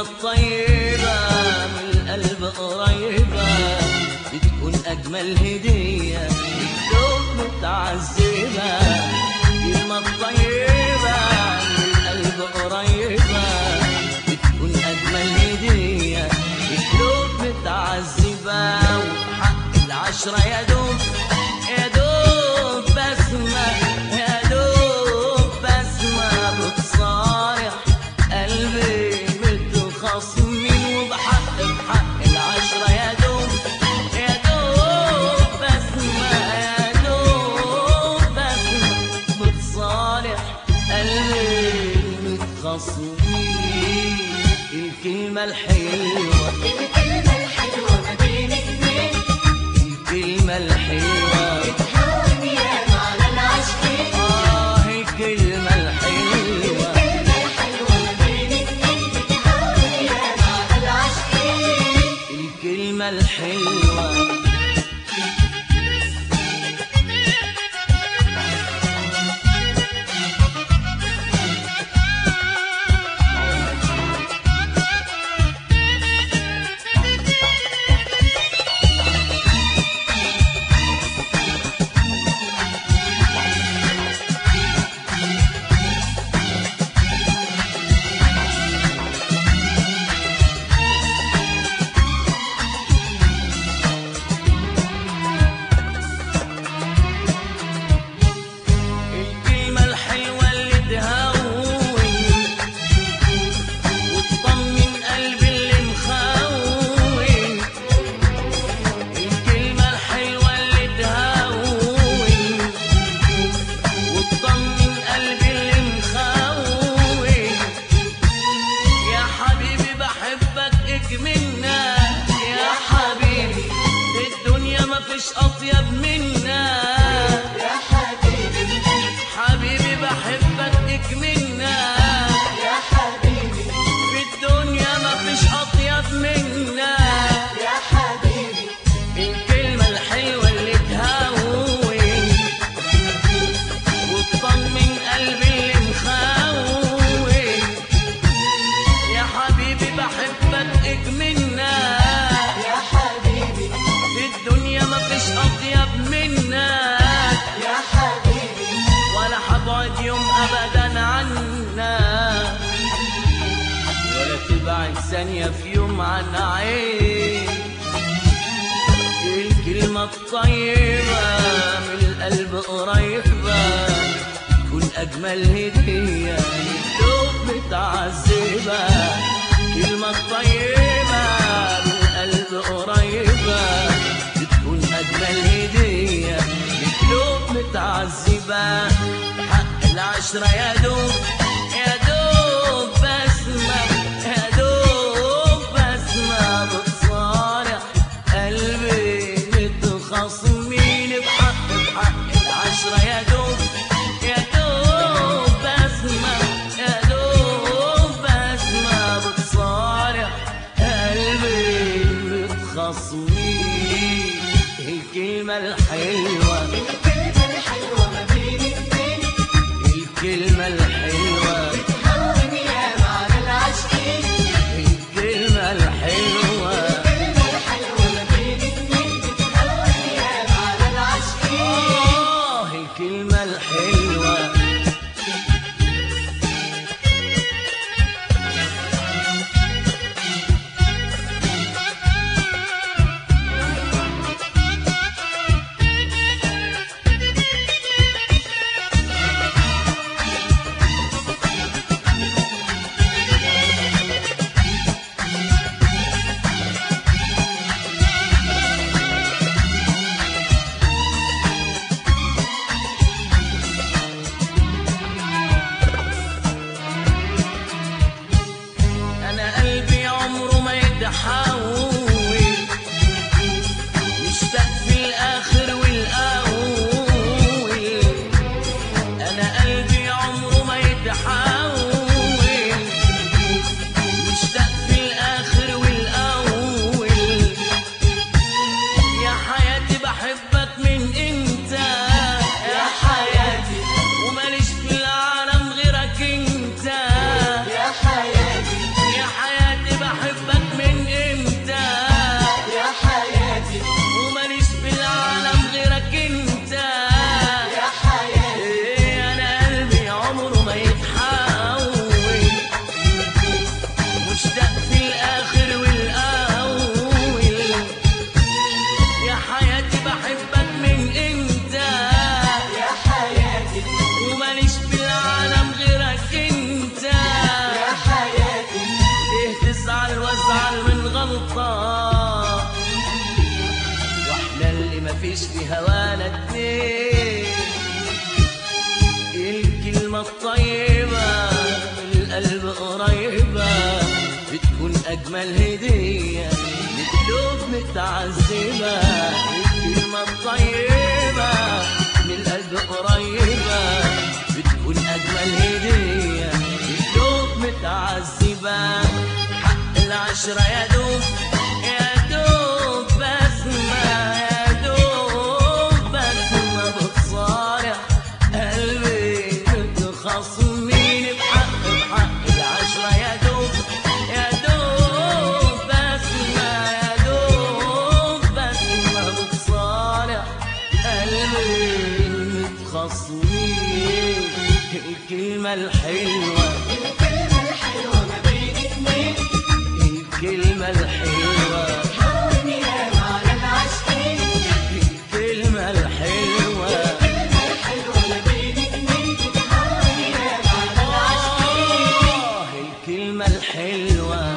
الطيبة من القلب قريبة بتكون أجمل هدية للذوق متعذبة كلمة الطيبة من القلب قريبة بتكون أجمل هدية للذوق متعذبة وحق العشرة يا دوب يا دوب بسمة يا دوب بسمة بتصارع قلبي مثل خصمي وبحق بحق العشرة يا دوب يا دوب بسمة يا دوب بسمة بتصارع قلبي مثل خصمي الكلمة الحلوة الكلمة الحلوة ما بين اتنين الكلمة الحلوة بتهون ياما على العاشقين آه الكلمة الحلوة الكلمة الحلوة ما بين اتنين بتهون ياما على العاشقين الكلمة الحلوة الكلمة الحلوة اللي تهون وتطمن قلبي اللي مخون الكلمة الحلوة اللي تهون وتطمن قلبي اللي مخون يا حبيبي بحبك اكملنا يا حبيبي في الدنيا مفيش أطيب منا يا حبيبي حبيبي بحبك اكملنا يا حبيبي في الدنيا مفيش اطيب منا يا حبيبي الكلمة الحلوة اللي تهون وتطمن قلبي اللي مخون يا حبيبي بحبك اكملنا يا حبيبي في الدنيا مفيش اطيب منا يا حبيبي ولا حبعد يوم ابدا عنا ولا تبعد ثانية في يوم عن عين الكلمة الطيبة من القلب قريبة تكون أجمل هدية للذوق متعذبة كلمة الطيبة من القلب قريبة بتكون أجمل هدية للذوق متعذبة حق العشرة يا دوب يا دوب بسمة يا دوب بسمة بتصارع قلبي مثل خصمين بحق بحق العشرة يا دوب يا دوب بسمة يا دوب بسمة بتصارع قلبي مثل خصمين الكلمة الحلوة الكلمة الحلوة ما بين اتنين الكلمة الحلوة مفيش في هوانا اتنين الكلمة الطيبة من القلب قريبة بتكون أجمل هدية لقلوب متعذبة الكلمة الطيبة من القلب قريبة بتكون أجمل هدية لقلوب متعذبة حق العشرة يا دوب يا دوب بسمة يا دوب بسمة بتصارع قلبي متخصمين بحق بحق العشرة يا دوب يا دوب بسمة يا دوب بسمة بتصارع قلبي متخصمين الكلمة الحلوة الكلمة الحلوة ما بين اتنين الكلمة الحلوة تهون ياما على العاشقين الكلمة الحلوة الكلمة الحلوة ما بين اتنين تهون ياما على العاشقين آه الكلمة الحلوة